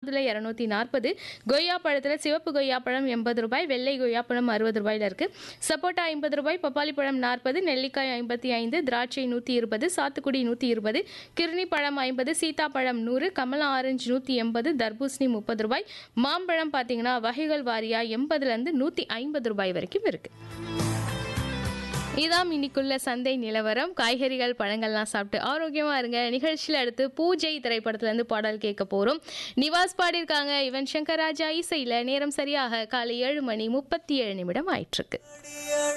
மாதுளை இரநூத்தி நாற்பது கொய்யா பழத்தில் சிவப்பு கொய்யா பழம் எண்பது ரூபாய் வெள்ளை கொய்யா பழம் அறுபது ரூபாயில் இருக்குது சப்போட்டா ஐம்பது ரூபாய் பப்பாளி பழம் நாற்பது நெல்லிக்காய் ஐம்பத்தி ஐந்து திராட்சை நூற்றி இருபது சாத்துக்குடி நூற்றி இருபது கிருணி பழம் ஐம்பது சீதாப்பழம் நூறு கமலா ஆரஞ்சு நூற்றி எண்பது தர்பூசணி முப்பது ரூபாய் மாம்பழம் பார்த்தீங்கன்னா வகைகள் வாரியா எண்பதுலேருந்து நூற்றி ஐம்பது ரூபாய் வரைக்கும் இருக்கு இதாம் இன்னைக்குள்ள சந்தை நிலவரம் காய்கறிகள் பழங்கள்லாம் சாப்பிட்டு ஆரோக்கியமா இருங்க நிகழ்ச்சியில் அடுத்து பூஜை திரைப்படத்துல இருந்து பாடல் கேட்க போறோம் நிவாஸ் பாடியிருக்காங்க இவன் சங்கர் ராஜா இசையில நேரம் சரியாக காலை ஏழு மணி முப்பத்தி ஏழு நிமிடம் ஆயிட்டிருக்கு